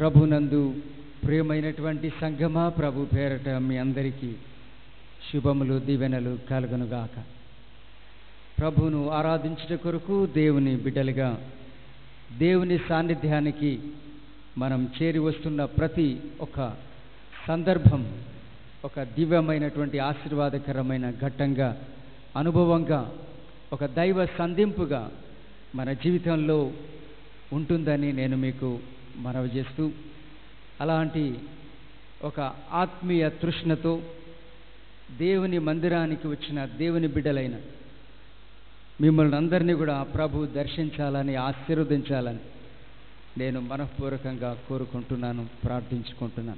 ప్రభునందు ప్రియమైనటువంటి సంగమా ప్రభు పేరట మీ అందరికీ శుభములు దీవెనలు కలుగునుగాక ప్రభువును ఆరాధించుట కొరకు దేవుని బిడ్డలుగా దేవుని సాన్నిధ్యానికి మనం చేరి వస్తున్న ప్రతి ఒక్క సందర్భం ఒక దివ్యమైనటువంటి ఆశీర్వాదకరమైన ఘట్టంగా అనుభవంగా ఒక దైవ సంధింపుగా మన జీవితంలో ఉంటుందని నేను మీకు మనవి చేస్తూ అలాంటి ఒక ఆత్మీయ తృష్ణతో దేవుని మందిరానికి వచ్చిన దేవుని బిడ్డలైన మిమ్మల్ని అందరినీ కూడా ప్రభు దర్శించాలని ఆశీర్వదించాలని నేను మనఃపూర్వకంగా కోరుకుంటున్నాను ప్రార్థించుకుంటున్నాను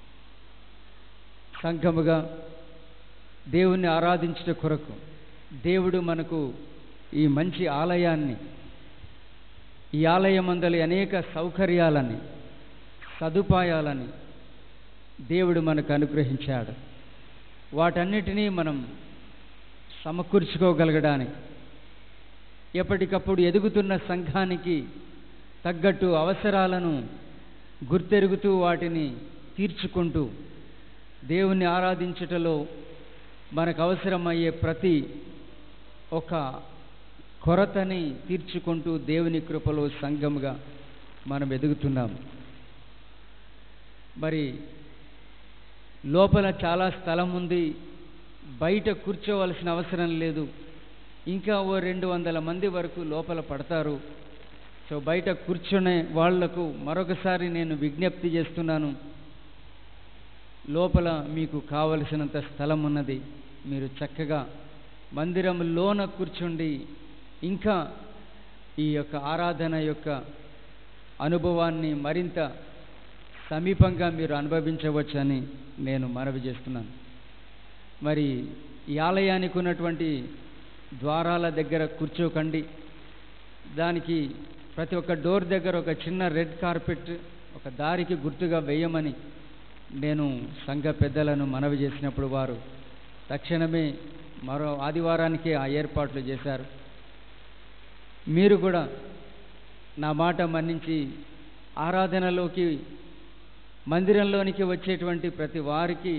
సంఘముగా దేవుణ్ణి ఆరాధించట కొరకు దేవుడు మనకు ఈ మంచి ఆలయాన్ని ఈ ఆలయమందలి అనేక సౌకర్యాలని సదుపాయాలని దేవుడు మనకు అనుగ్రహించాడు వాటన్నిటినీ మనం సమకూర్చుకోగలగడానికి ఎప్పటికప్పుడు ఎదుగుతున్న సంఘానికి తగ్గట్టు అవసరాలను గుర్తెరుగుతూ వాటిని తీర్చుకుంటూ దేవుణ్ణి ఆరాధించుటలో మనకు అవసరమయ్యే ప్రతి ఒక కొరతని తీర్చుకుంటూ దేవుని కృపలో సంఘముగా మనం ఎదుగుతున్నాం మరి లోపల చాలా స్థలం ఉంది బయట కూర్చోవలసిన అవసరం లేదు ఇంకా ఓ రెండు వందల మంది వరకు లోపల పడతారు సో బయట కూర్చునే వాళ్లకు మరొకసారి నేను విజ్ఞప్తి చేస్తున్నాను లోపల మీకు కావలసినంత స్థలం ఉన్నది మీరు చక్కగా మందిరంలోన కూర్చుండి ఇంకా ఈ యొక్క ఆరాధన యొక్క అనుభవాన్ని మరింత సమీపంగా మీరు అనుభవించవచ్చని నేను మనవి చేస్తున్నాను మరి ఈ ఆలయానికి ఉన్నటువంటి ద్వారాల దగ్గర కూర్చోకండి దానికి ప్రతి ఒక్క డోర్ దగ్గర ఒక చిన్న రెడ్ కార్పెట్ ఒక దారికి గుర్తుగా వేయమని నేను సంఘ పెద్దలను మనవి చేసినప్పుడు వారు తక్షణమే మరో ఆదివారానికే ఆ ఏర్పాట్లు చేశారు మీరు కూడా నా మాట మన్నించి ఆరాధనలోకి మందిరంలోనికి వచ్చేటువంటి ప్రతి వారికి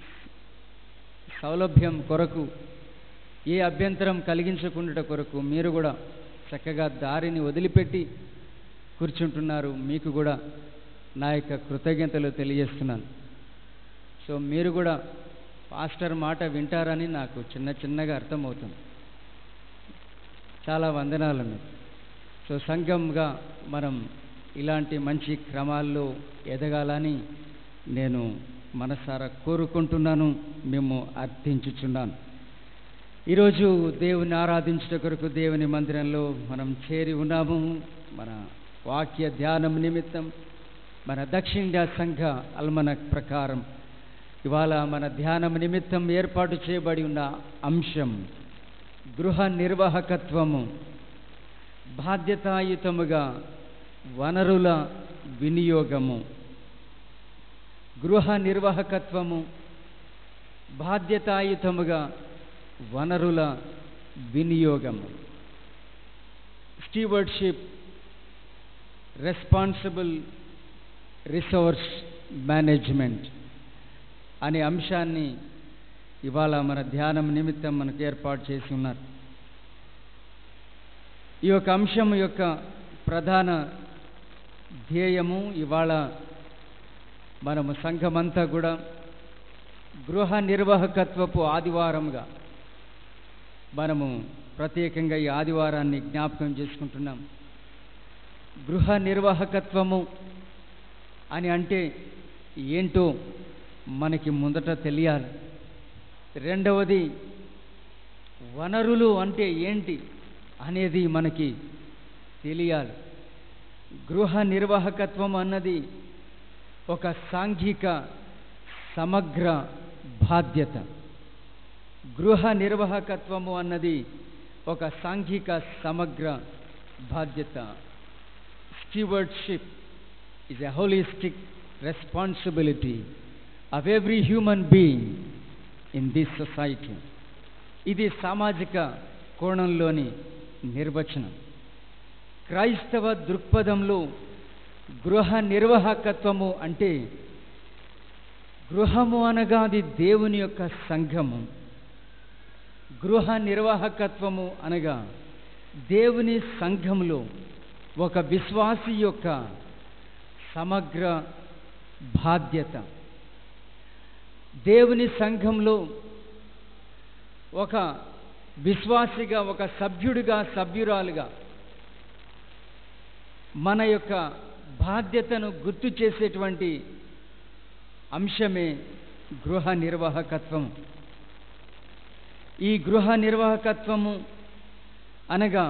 సౌలభ్యం కొరకు ఏ అభ్యంతరం కలిగించకుండా కొరకు మీరు కూడా చక్కగా దారిని వదిలిపెట్టి కూర్చుంటున్నారు మీకు కూడా నా యొక్క కృతజ్ఞతలు తెలియజేస్తున్నాను సో మీరు కూడా పాస్టర్ మాట వింటారని నాకు చిన్న చిన్నగా అర్థమవుతుంది చాలా వందనాలు మీకు సో సంఘంగా మనం ఇలాంటి మంచి క్రమాల్లో ఎదగాలని నేను మనసారా కోరుకుంటున్నాను మేము అర్థించుచున్నాను ఈరోజు దేవుని ఆరాధించట కొరకు దేవుని మందిరంలో మనం చేరి ఉన్నాము మన వాక్య ధ్యానం నిమిత్తం మన దక్షిణ సంఘ అల్మనక్ ప్రకారం ఇవాళ మన ధ్యానం నిమిత్తం ఏర్పాటు చేయబడి ఉన్న అంశం గృహ నిర్వాహకత్వము బాధ్యతాయుతముగా వనరుల వినియోగము గృహ నిర్వాహకత్వము బాధ్యతాయుతముగా వనరుల వినియోగము స్టీవర్డ్షిప్ రెస్పాన్సిబుల్ రిసోర్స్ మేనేజ్మెంట్ అనే అంశాన్ని ఇవాళ మన ధ్యానం నిమిత్తం మనకు ఏర్పాటు చేసి ఉన్నారు ఈ యొక్క అంశం యొక్క ప్రధాన ధ్యేయము ఇవాళ మనము సంఘమంతా కూడా గృహ నిర్వాహకత్వపు ఆదివారంగా మనము ప్రత్యేకంగా ఈ ఆదివారాన్ని జ్ఞాపకం చేసుకుంటున్నాం గృహ నిర్వాహకత్వము అని అంటే ఏంటో మనకి ముందట తెలియాలి రెండవది వనరులు అంటే ఏంటి అనేది మనకి తెలియాలి గృహ నిర్వాహకత్వం అన్నది ఒక సాంఘిక సమగ్ర బాధ్యత గృహ నిర్వాహకత్వము అన్నది ఒక సాంఘిక సమగ్ర బాధ్యత stewardship is a holistic responsibility of every human being in this society. ఇది సామాజిక కోణంలోని నిర్వచనం క్రైస్తవ దృక్పథంలో గృహ నిర్వాహకత్వము అంటే గృహము అనగా అది దేవుని యొక్క సంఘము గృహ నిర్వాహకత్వము అనగా దేవుని సంఘములో ఒక విశ్వాసి యొక్క సమగ్ర బాధ్యత దేవుని సంఘంలో ఒక విశ్వాసిగా ఒక సభ్యుడిగా సభ్యురాలుగా మన యొక్క బాధ్యతను గుర్తు చేసేటువంటి అంశమే గృహ నిర్వాహకత్వం ఈ గృహ నిర్వాహకత్వము అనగా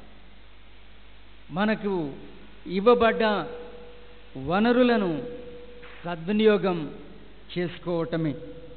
మనకు ఇవ్వబడ్డ వనరులను సద్వినియోగం చేసుకోవటమే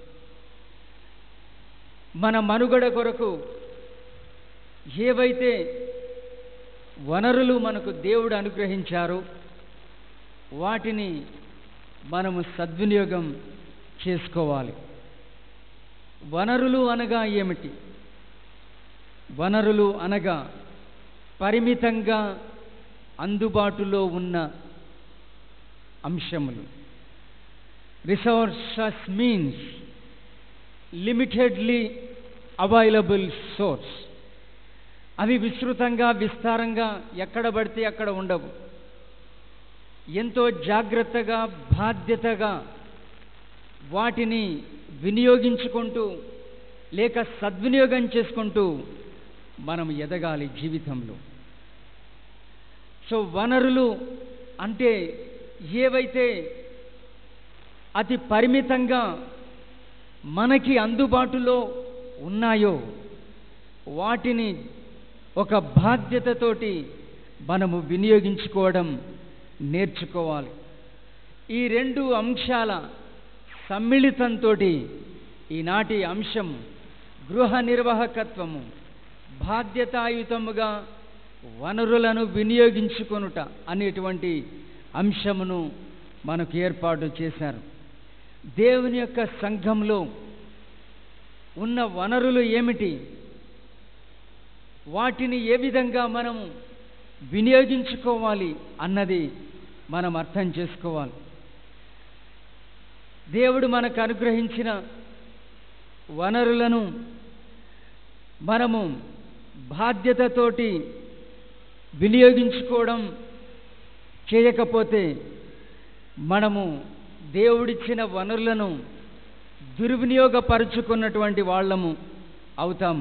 మన మనుగడ కొరకు ఏవైతే వనరులు మనకు దేవుడు అనుగ్రహించారో వాటిని మనము సద్వినియోగం చేసుకోవాలి వనరులు అనగా ఏమిటి వనరులు అనగా పరిమితంగా అందుబాటులో ఉన్న అంశములు resources means limitedly available source అవి విస్తృతంగా విస్తారంగా ఎక్కడ పడితే అక్కడ ఉండవు ఎంతో జాగ్రత్తగా బాధ్యతగా వాటిని వినియోగించుకుంటూ లేక సద్వినియోగం చేసుకుంటూ మనం ఎదగాలి జీవితంలో సో వనరులు అంటే ఏవైతే అతి పరిమితంగా మనకి అందుబాటులో ఉన్నాయో వాటిని ఒక బాధ్యతతోటి మనము వినియోగించుకోవడం నేర్చుకోవాలి ఈ రెండు అంశాల సమ్మిళితంతో ఈనాటి అంశం గృహ నిర్వాహకత్వము బాధ్యతాయుతముగా వనరులను వినియోగించుకొనుట అనేటువంటి అంశమును మనకు ఏర్పాటు చేశారు దేవుని యొక్క సంఘంలో ఉన్న వనరులు ఏమిటి వాటిని ఏ విధంగా మనము వినియోగించుకోవాలి అన్నది మనం అర్థం చేసుకోవాలి దేవుడు మనకు అనుగ్రహించిన వనరులను మనము బాధ్యతతోటి వినియోగించుకోవడం చేయకపోతే మనము దేవుడిచ్చిన వనరులను దుర్వినియోగపరుచుకున్నటువంటి వాళ్ళము అవుతాము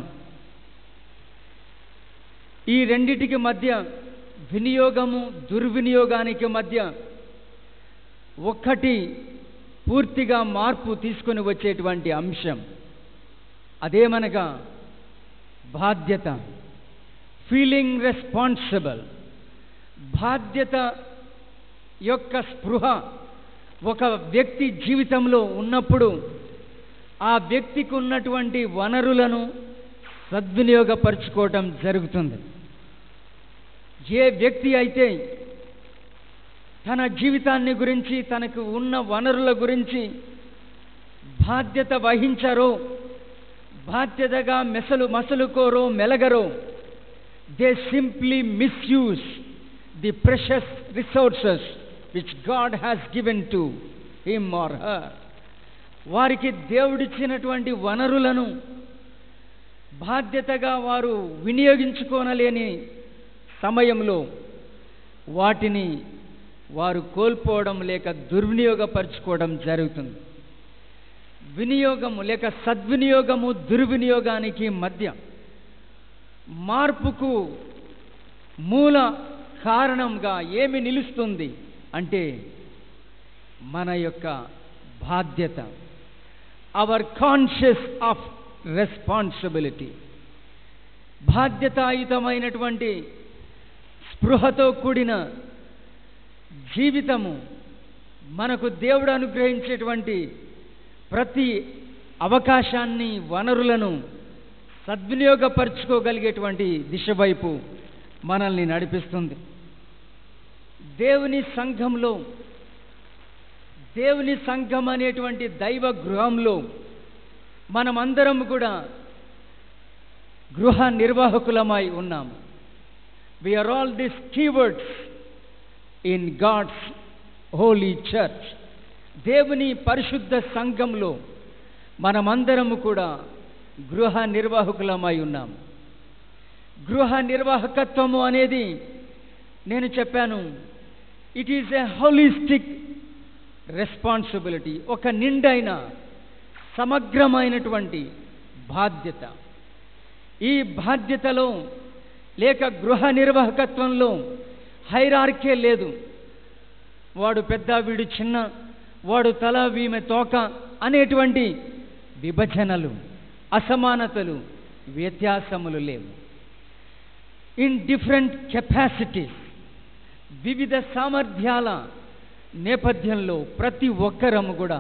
ఈ రెండిటికి మధ్య వినియోగము దుర్వినియోగానికి మధ్య ఒక్కటి పూర్తిగా మార్పు తీసుకొని వచ్చేటువంటి అంశం అదేమనగా బాధ్యత ఫీలింగ్ రెస్పాన్సిబుల్ బాధ్యత యొక్క స్పృహ ఒక వ్యక్తి జీవితంలో ఉన్నప్పుడు ఆ వ్యక్తికి ఉన్నటువంటి వనరులను సద్వినియోగపరుచుకోవటం జరుగుతుంది ఏ వ్యక్తి అయితే తన జీవితాన్ని గురించి తనకు ఉన్న వనరుల గురించి బాధ్యత వహించరో బాధ్యతగా మెసలు మసలుకోరో మెలగరో they simply misuse the precious resources which God has given to him or her వారికి దేవుడిచ్చినటువంటి వనరులను బాధ్యతగా వారు వినియోగించుకోనలేని సమయంలో వాటిని వారు కోల్పోవడం లేక దుర్వినియోగపరచుకోవడం జరుగుతుంది వినియోగము లేక సద్వినియోగము దుర్వినియోగానికి మధ్య మార్పుకు మూల కారణంగా ఏమి నిలుస్తుంది అంటే మన యొక్క బాధ్యత అవర్ కాన్షియస్ ఆఫ్ రెస్పాన్సిబిలిటీ బాధ్యతాయుతమైనటువంటి స్పృహతో కూడిన జీవితము మనకు దేవుడు అనుగ్రహించేటువంటి ప్రతి అవకాశాన్ని వనరులను సద్వినియోగపరచుకోగలిగేటువంటి దిశ వైపు మనల్ని నడిపిస్తుంది దేవుని సంఘంలో దేవుని సంఘం అనేటువంటి దైవ గృహంలో మనమందరం కూడా గృహ నిర్వాహకులమై ఉన్నాము we are all the stewards in God's holy church దేవుని పరిశుద్ధ సంఘంలో మనమందరము కూడా గృహ నిర్వాహకులమై ఉన్నాం గృహ నిర్వాహకత్వము అనేది నేను చెప్పాను it is a holistic responsibility ఒక నిండైన సమగ్రమైనటువంటి బాధ్యత ఈ బాధ్యతలో లేక గృహ నిర్వాహకత్వంలో హైరార్కే లేదు వాడు పెద్ద వీడు చిన్న వాడు తల వీమె తోక అనేటువంటి విభజనలు అసమానతలు వ్యత్యాసములు లేవు ఇన్ డిఫరెంట్ కెపాసిటీస్ వివిధ సామర్థ్యాల నేపథ్యంలో ప్రతి ఒక్కరము కూడా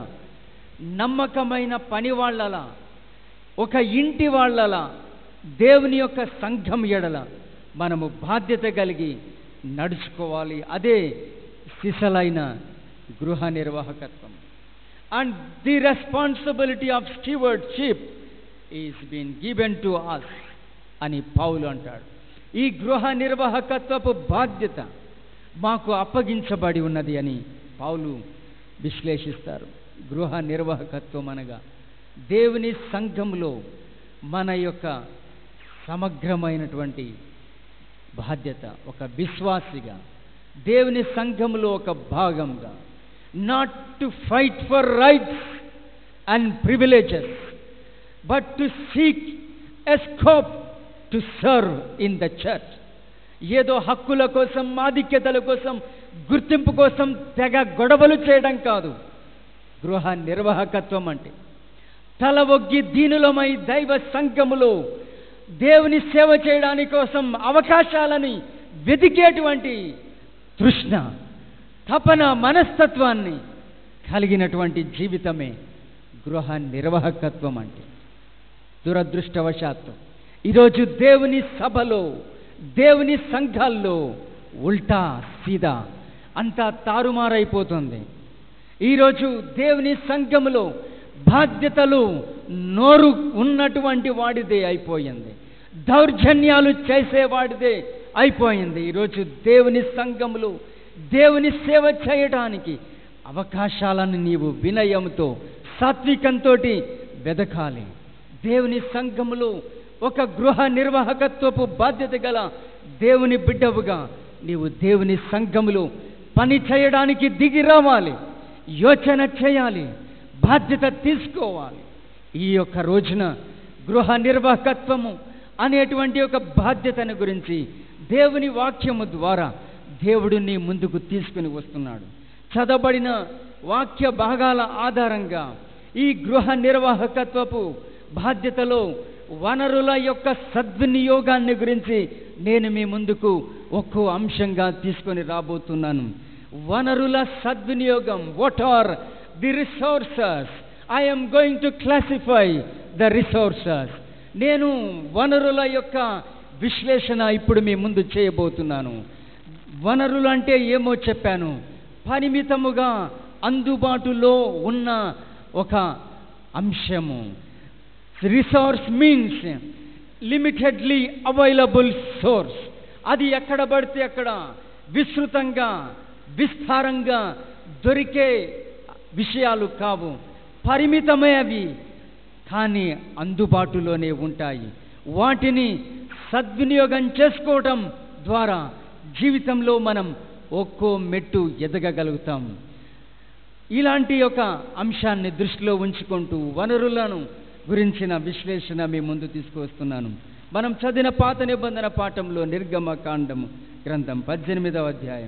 నమ్మకమైన పని వాళ్ళలా ఒక ఇంటి వాళ్ళలా దేవుని యొక్క సంఘం ఎడల మనము బాధ్యత కలిగి నడుచుకోవాలి అదే సిసలైన గృహ నిర్వాహకత్వం and the responsibility of stewardship is been given to us అని పౌలు అంటాడు ఈ గృహ నిర్వాహకత్వపు బాధ్యత మాకు అప్పగించబడి ఉన్నది అని పౌలు విశ్లేషిస్తారు గృహ నిర్వాహకత్వం అనగా దేవుని సంఘంలో మన యొక్క సమగ్రమైనటువంటి బాధ్యత ఒక విశ్వాసిగా దేవుని సంఘంలో ఒక భాగంగా not to fight for rights and privileges but to seek a scope to serve in the church ఏదో హక్కుల కోసం ఆధిక్యతల కోసం గుర్తింపు కోసం తెగ గొడవలు చేయడం కాదు గృహ నిర్వాహకత్వం అంటే తల ఒగ్గి దీనులమై దైవ సంఘములో దేవుని సేవ చేయడానికి కోసం అవకాశాలని వెతికేటువంటి తృష్ణ తపన మనస్తత్వాన్ని కలిగినటువంటి జీవితమే గృహ నిర్వాహకత్వం అంటే దురదృష్టవశాత్తు ఈరోజు దేవుని సభలో దేవుని సంఘాల్లో ఉల్టా సీదా అంతా తారుమారైపోతుంది ఈరోజు దేవుని సంఘములో బాధ్యతలు నోరు ఉన్నటువంటి వాడిదే అయిపోయింది దౌర్జన్యాలు చేసేవాడిదే అయిపోయింది ఈరోజు దేవుని సంఘములో దేవుని సేవ చేయడానికి అవకాశాలను నీవు వినయంతో సాత్వికంతో వెదకాలి దేవుని సంఘములో ఒక గృహ నిర్వాహకత్వపు బాధ్యత గల దేవుని బిడ్డవుగా నీవు దేవుని సంఘములో పని చేయడానికి దిగి రావాలి యోచన చేయాలి బాధ్యత తీసుకోవాలి ఈ యొక్క రోజున గృహ నిర్వాహకత్వము అనేటువంటి ఒక బాధ్యతను గురించి దేవుని వాక్యము ద్వారా దేవుడు నీ ముందుకు తీసుకుని వస్తున్నాడు చదవబడిన వాక్య భాగాల ఆధారంగా ఈ గృహ నిర్వాహకత్వపు బాధ్యతలో వనరుల యొక్క సద్వినియోగాన్ని గురించి నేను మీ ముందుకు ఒక్కో అంశంగా తీసుకొని రాబోతున్నాను వనరుల సద్వినియోగం what are the resources I'm going to classify the resources నేను వనరుల యొక్క విశ్లేషణ ఇప్పుడు మీ ముందు చేయబోతున్నాను వనరులు అంటే ఏమో చెప్పాను పరిమితముగా అందుబాటులో ఉన్న ఒక అంశము resource means limitedly available source అది ఎక్కడ పడితే అక్కడ విస్తృతంగా విస్తారంగా దొరికే విషయాలు కావు పరిమితమే అవి కానీ అందుబాటులోనే ఉంటాయి వాటిని సద్వినియోగం చేసుకోవటం ద్వారా జీవితంలో మనం ఒక్కో మెట్టు ఎదగగలుగుతాం ఇలాంటి ఒక అంశాన్ని దృష్టిలో ఉంచుకుంటూ వనరులను గురించిన విశ్లేషణ మీ ముందు తీసుకువస్తున్నాను మనం చదివిన పాత నిబంధన పాఠంలో నిర్గమ కాండము గ్రంథం పద్దెనిమిదవ అధ్యాయం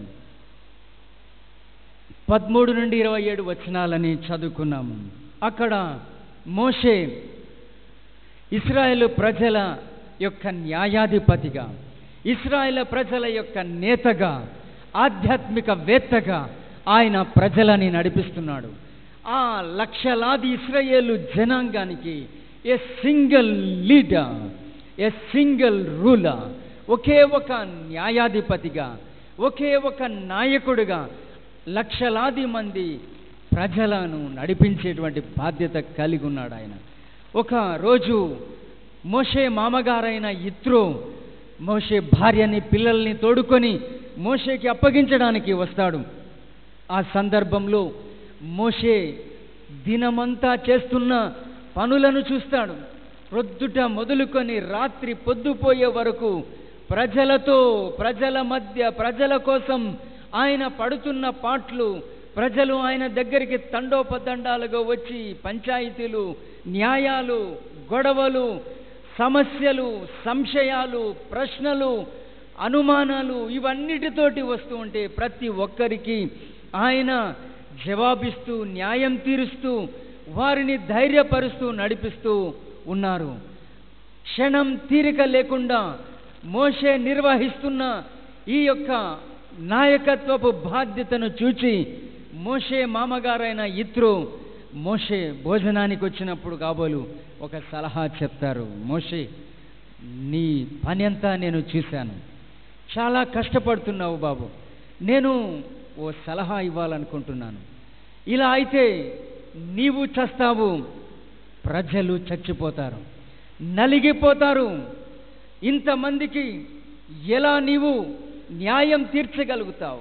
పదమూడు నుండి ఇరవై ఏడు వచనాలని చదువుకున్నాము అక్కడ మోషే ఇస్రాయేల్ ప్రజల యొక్క న్యాయాధిపతిగా ఇస్రాయేల్ ప్రజల యొక్క నేతగా ఆధ్యాత్మిక వేత్తగా ఆయన ప్రజలని నడిపిస్తున్నాడు ఆ లక్షలాది ఇస్రాయేలు జనాంగానికి a single leader a single ruler ఒకే ఒక న్యాయాధిపతిగా ఒకే ఒక నాయకుడిగా లక్షలాది మంది ప్రజలను నడిపించేటువంటి బాధ్యత కలిగి ఉన్నాడు ఆయన ఒక రోజు మోషే మామగారైన ఇత్రో మోషే భార్యని పిల్లల్ని తోడుకొని మోషేకి అప్పగించడానికి వస్తాడు ఆ సందర్భంలో మోషే దినమంతా చేస్తున్న పనులను చూస్తాడు ప్రొద్దుట మొదలుకొని రాత్రి పొద్దుపోయే వరకు ప్రజలతో ప్రజల మధ్య ప్రజల కోసం ఆయన పడుతున్న పాటలు ప్రజలు ఆయన దగ్గరికి తండోపతండాలుగా వచ్చి పంచాయతీలు న్యాయాలు గొడవలు సమస్యలు సంశయాలు ప్రశ్నలు అనుమానాలు ఇవన్నిటితోటి వస్తూ ఉంటే ప్రతి ఒక్కరికి ఆయన జవాబిస్తూ న్యాయం తీరుస్తూ వారిని ధైర్యపరుస్తూ నడిపిస్తూ ఉన్నారు క్షణం తీరిక లేకుండా మోషే నిర్వహిస్తున్న ఈ యొక్క నాయకత్వపు బాధ్యతను చూచి మోషే మామగారైన ఇత్రు మోషే భోజనానికి వచ్చినప్పుడు కాబోలు ఒక సలహా చెప్తారు మోషే నీ పని అంతా నేను చూశాను చాలా కష్టపడుతున్నావు బాబు నేను ఓ సలహా ఇవ్వాలనుకుంటున్నాను ఇలా అయితే నీవు చస్తావు ప్రజలు చచ్చిపోతారు నలిగిపోతారు ఇంతమందికి ఎలా నీవు న్యాయం తీర్చగలుగుతావు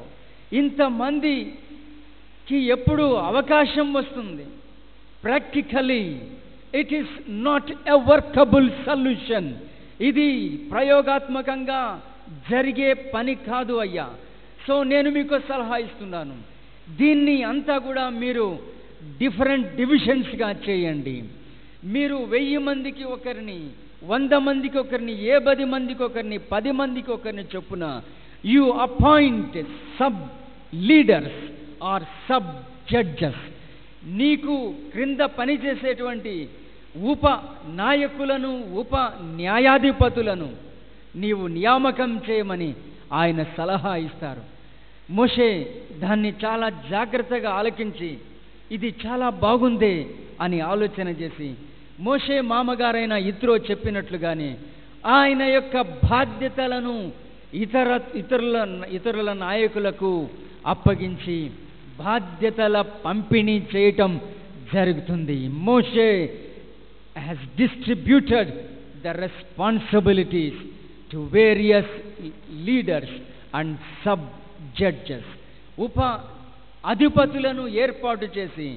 ఇంతమందికి ఎప్పుడు అవకాశం వస్తుంది practically it is not a workable solution ఇది ప్రయోగాత్మకంగా జరిగే పని కాదు అయ్యా సో నేను మీకు సలహా ఇస్తున్నాను దీన్ని అంతా కూడా మీరు డిఫరెంట్ డివిజన్స్గా చేయండి మీరు వెయ్యి మందికి ఒకరిని వంద మందికి ఒకరిని ఏ పది మందికి ఒకరిని పది మందికి ఒకరిని చొప్పున you appoint sub leaders or sub judges నీకు క్రింద పనిచేసేటువంటి ఉప నాయకులను ఉప న్యాయాధిపతులను నీవు నియామకం చేయమని ఆయన సలహా ఇస్తారు మోషే దాన్ని చాలా జాగ్రత్తగా ఆలకించి ఇది చాలా బాగుందే అని ఆలోచన చేసి మోషే మామగారైన ఇత్రో చెప్పినట్లుగానే ఆయన యొక్క బాధ్యతలను ఇతర ఇతరుల ఇతరుల నాయకులకు అప్పగించి బాధ్యతల పంపిణీ చేయటం జరుగుతుంది మోషే has distributed the responsibilities to various leaders and sub judges ఉప అధిపతులను ఏర్పాటు చేసి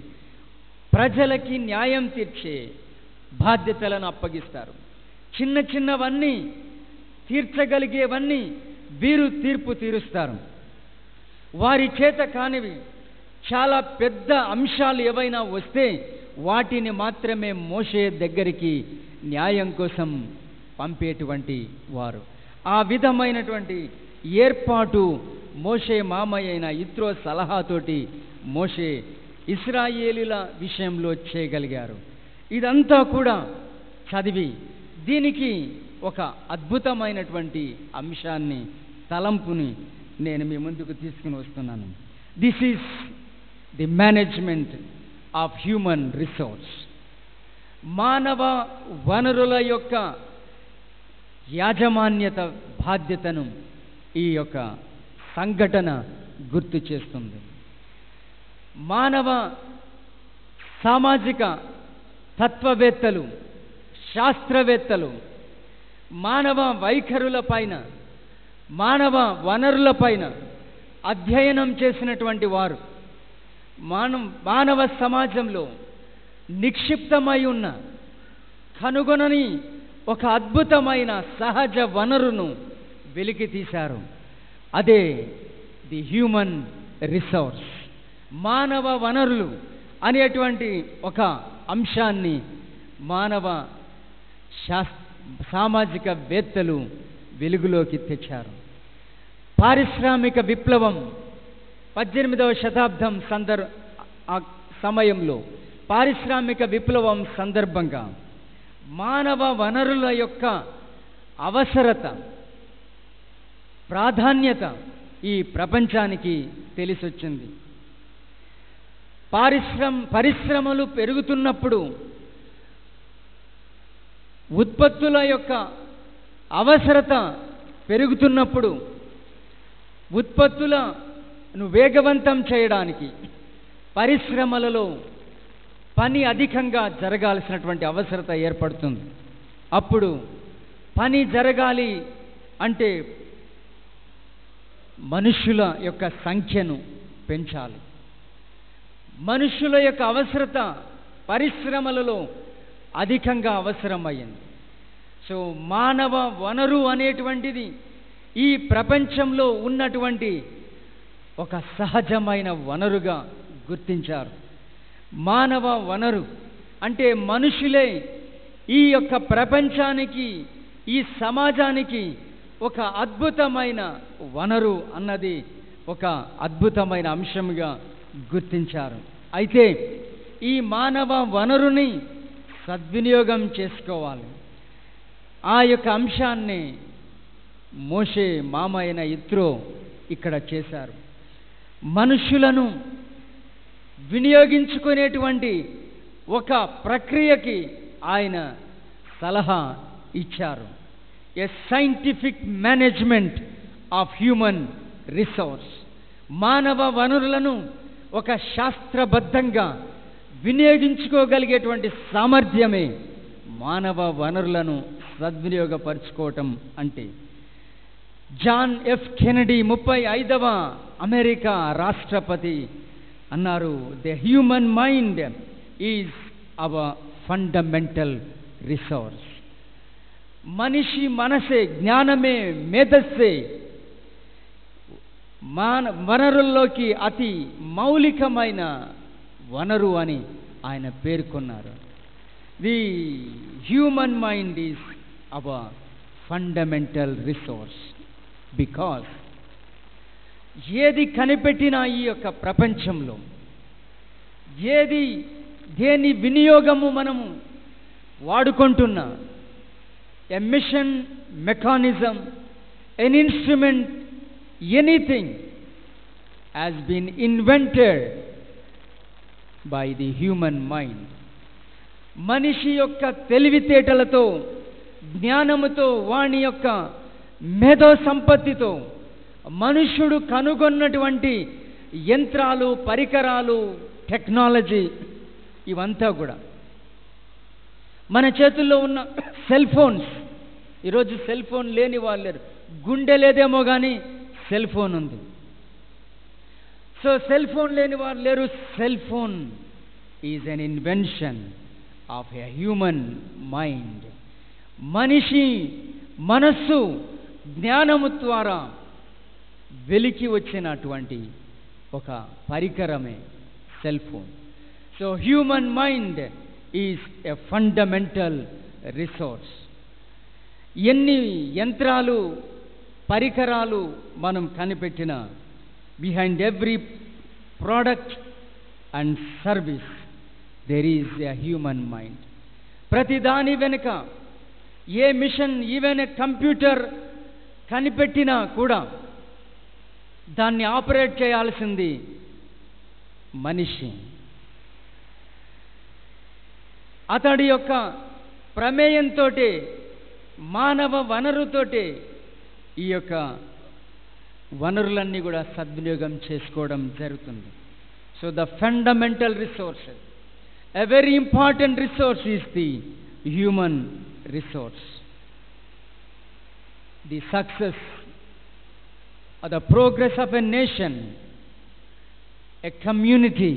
ప్రజలకి న్యాయం తీర్చే బాధ్యతలను అప్పగిస్తారు చిన్న చిన్నవన్నీ తీర్చగలిగేవన్నీ వీరు తీర్పు తీరుస్తారు వారి చేత కానివి చాలా పెద్ద అంశాలు ఏవైనా వస్తే వాటిని మాత్రమే మోసే దగ్గరికి న్యాయం కోసం పంపేటువంటి వారు ఆ విధమైనటువంటి ఏర్పాటు మోషే మామయ్య అయిన ఇత్రో సలహాతోటి మోషే ఇస్రాయేలీల విషయంలో చేయగలిగారు ఇదంతా కూడా చదివి దీనికి ఒక అద్భుతమైనటువంటి అంశాన్ని తలంపుని నేను మీ ముందుకు తీసుకుని వస్తున్నాను this is the management of human resource మానవ వనరుల యొక్క యాజమాన్యత బాధ్యతను ఈ యొక్క సంఘటన గుర్తు చేస్తుంది మానవ సామాజిక తత్వవేత్తలు శాస్త్రవేత్తలు మానవ వైఖరుల పైన మానవ వనరుల పైన అధ్యయనం చేసినటువంటి వారు మానవ మానవ సమాజంలో నిక్షిప్తమై ఉన్న కనుగొనని ఒక అద్భుతమైన సహజ వనరును వెలికి తీశారు అదే ది హ్యూమన్ రిసోర్స్ మానవ వనరులు అనేటువంటి ఒక అంశాన్ని మానవ శాస్ సామాజిక వేత్తలు వెలుగులోకి తెచ్చారు పారిశ్రామిక విప్లవం పద్దెనిమిదవ శతాబ్దం సందర్ ఆ సమయంలో పారిశ్రామిక విప్లవం సందర్భంగా మానవ వనరుల యొక్క అవసరత ప్రాధాన్యత ఈ ప్రపంచానికి తెలిసొచ్చింది పారిశ్రమ పరిశ్రమలు పెరుగుతున్నప్పుడు ఉత్పత్తుల యొక్క అవసరత పెరుగుతున్నప్పుడు ఉత్పత్తులను వేగవంతం చేయడానికి పరిశ్రమలలో పని అధికంగా జరగాల్సినటువంటి అవసరత ఏర్పడుతుంది అప్పుడు పని జరగాలి అంటే మనుషుల యొక్క సంఖ్యను పెంచాలి మనుషుల యొక్క అవసరత పరిశ్రమలలో అధికంగా అవసరమైంది సో మానవ వనరు అనేటువంటిది ఈ ప్రపంచంలో ఉన్నటువంటి ఒక సహజమైన వనరుగా గుర్తించారు మానవ వనరు అంటే మనుషులే ఈ యొక్క ప్రపంచానికి ఈ సమాజానికి ఒక అద్భుతమైన వనరు అన్నది ఒక అద్భుతమైన అంశంగా గుర్తించారు అయితే ఈ మానవ వనరుని సద్వినియోగం చేసుకోవాలి ఆ యొక్క అంశాన్ని మోషే మామ అయిన ఇత్రో ఇక్కడ చేశారు మనుషులను వినియోగించుకునేటువంటి ఒక ప్రక్రియకి ఆయన సలహా ఇచ్చారు a scientific management of human resource మానవ వనరులను ఒక శాస్త్రబద్ధంగా వినియోగించుకోగలిగేటువంటి సామర్థ్యమే మానవ వనరులను సద్వినియోగపరుచుకోవటం అంటే జాన్ ఎఫ్ కెనడీ ముప్పై ఐదవ అమెరికా రాష్ట్రపతి అన్నారు the human mind is our fundamental resource మనిషి మనసే జ్ఞానమే మేధస్సే మాన వనరుల్లోకి అతి మౌలికమైన వనరు అని ఆయన పేర్కొన్నారు the human mind is our fundamental resource because ఏది కనిపెట్టినా ఈ యొక్క ప్రపంచంలో ఏది దేని వినియోగము మనము వాడుకుంటున్నా a machine mechanism an instrument anything has been invented by the human mind మనిషి యొక్క తెలివితేటలతో జ్ఞానముతో వాని యొక్క మేధో సంపత్తితో మనుష్యుడు కనుగొన్నటువంటి యంత్రాలు పరికరాలు టెక్నాలజీ ఇవంతా కూడా మన చేతుల్లో ఉన్న సెల్ ఫోన్స్ ఈరోజు సెల్ ఫోన్ లేని వాళ్ళు లేరు గుండె లేదేమో కానీ సెల్ ఫోన్ ఉంది సో సెల్ ఫోన్ లేని వారు లేరు cell phone is an invention of a human mind మనిషి మనస్సు జ్ఞానము ద్వారా వెలికి వచ్చినటువంటి ఒక పరికరమే cell phone so human mind is a fundamental resource ఎన్ని యంత్రాలు పరికరాలు మనం కనిపెట్టిన behind every product and service there is a human mind ప్రతి దాని వెనుక ఏ మిషన్ ఈవెన్ ఎ కంప్యూటర్ కనిపెట్టినా కూడా దాన్ని ఆపరేట్ చేయాల్సింది మనిషి అతడి యొక్క ప్రమేయంతో మానవ వనరుతోటే ఈ యొక్క వనరులన్నీ కూడా సద్వినియోగం చేసుకోవడం జరుగుతుంది so the fundamental resources a very important resource is the human resource the success or the progress of a nation, a community,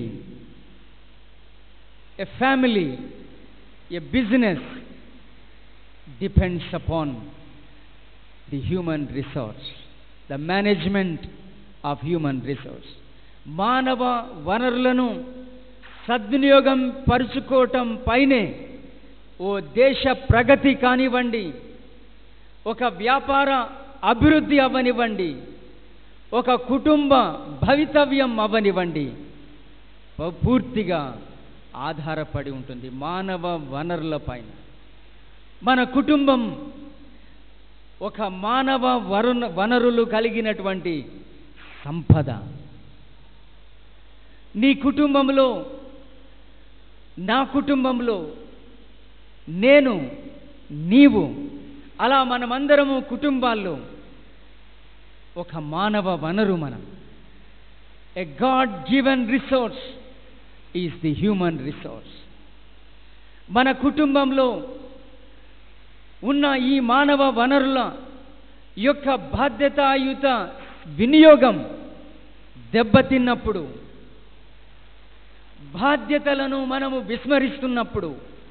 a family, a business depends upon the human resource, the management of human resource. మానవ వనరులను సద్వినియోగం పరుచుకోవటం పైనే ఓ దేశ ప్రగతి కానివ్వండి ఒక వ్యాపార అభివృద్ధి అవ్వనివ్వండి ఒక కుటుంబ భవితవ్యం అవ్వనివ్వండి ప- పూర్తిగా ఆధారపడి ఉంటుంది మానవ వనరుల పైన మన కుటుంబం ఒక మానవ వరుణ వనరులు కలిగినటువంటి సంపద నీ కుటుంబంలో నా కుటుంబంలో నేను నీవు అలా మనమందరము కుటుంబాల్లో ఒక మానవ వనరు మనం a God given resource is the human resource మన కుటుంబంలో ఉన్న ఈ మానవ వనరుల యొక్క బాధ్యతాయుత వినియోగం దెబ్బతిన్నప్పుడు బాధ్యతలను మనము విస్మరిస్తున్నప్పుడు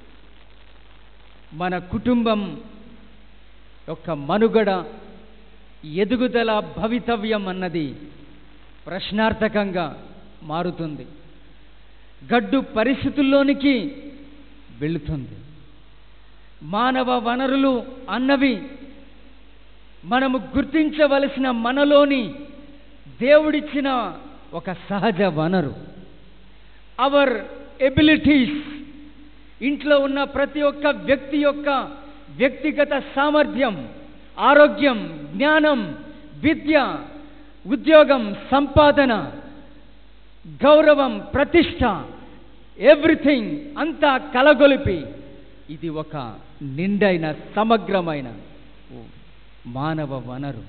మన కుటుంబం యొక్క మనుగడ ఎదుగుదల భవితవ్యం అన్నది ప్రశ్నార్థకంగా మారుతుంది గడ్డు పరిస్థితుల్లోనికి వెళుతుంది మానవ వనరులు అన్నవి మనము గుర్తించవలసిన మనలోని దేవుడిచ్చిన ఒక సహజ వనరు అవర్ ఎబిలిటీస్ ఇంట్లో ఉన్న ప్రతి ఒక్క వ్యక్తి యొక్క వ్యక్తిగత సామర్థ్యం ఆరోగ్యం జ్ఞానం విద్య ఉద్యోగం సంపాదన గౌరవం ప్రతిష్ట ఎవ్రీథింగ్ అంతా కలగొలిపి ఇది ఒక నిండైన సమగ్రమైన మానవ వనరు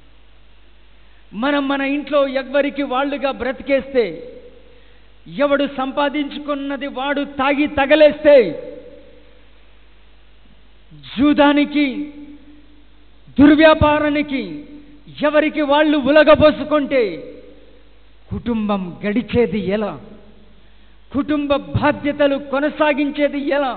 మనం మన ఇంట్లో ఎవ్వరికి వాళ్ళుగా బ్రతికేస్తే ఎవడు సంపాదించుకున్నది వాడు తాగి తగలేస్తే జూదానికి దుర్వ్యాపారానికి ఎవరికి వాళ్ళు ఉలగబోసుకుంటే కుటుంబం గడిచేది ఎలా కుటుంబ బాధ్యతలు కొనసాగించేది ఎలా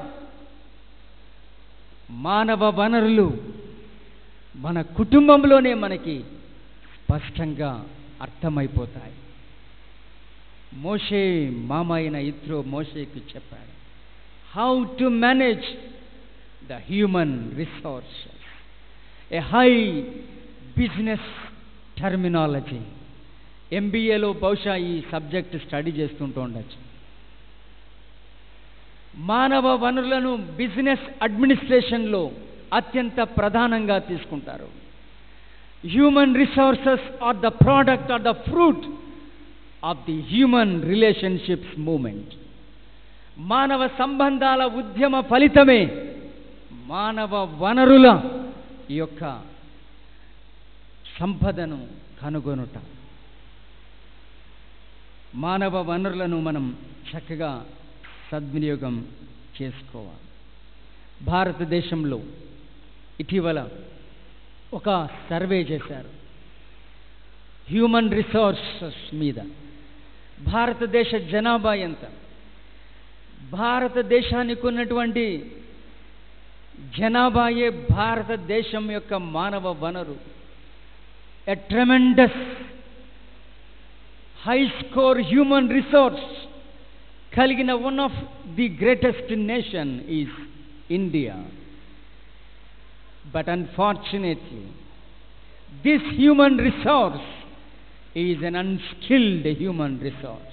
మానవ వనరులు మన కుటుంబంలోనే మనకి స్పష్టంగా అర్థమైపోతాయి మోషే మామ అయిన ఇత్రో మోషేకి చెప్పాడు how to manage the human resources a high business terminology ఎంబీఏలో బహుశా ఈ సబ్జెక్ట్ స్టడీ చేస్తుంటూ ఉండొచ్చు మానవ వనరులను బిజినెస్ అడ్మినిస్ట్రేషన్లో అత్యంత ప్రధానంగా తీసుకుంటారు human resources are the product are the fruit of the human relationships movement మానవ సంబంధాల ఉద్యమ ఫలితమే మానవ వనరుల ఈ యొక్క సంపదను కనుగొనుట మానవ వనరులను మనం చక్కగా సద్వినియోగం చేసుకోవాలి భారతదేశంలో ఇటీవల ఒక సర్వే చేశారు హ్యూమన్ రిసోర్సెస్ మీద భారతదేశ జనాభా ఎంత భారతదేశానికి ఉన్నటువంటి జనాభాయే భారతదేశం యొక్క మానవ వనరు a tremendous high score human resource కలిగిన one of the greatest nation is India but unfortunately this human resource is an unskilled human resource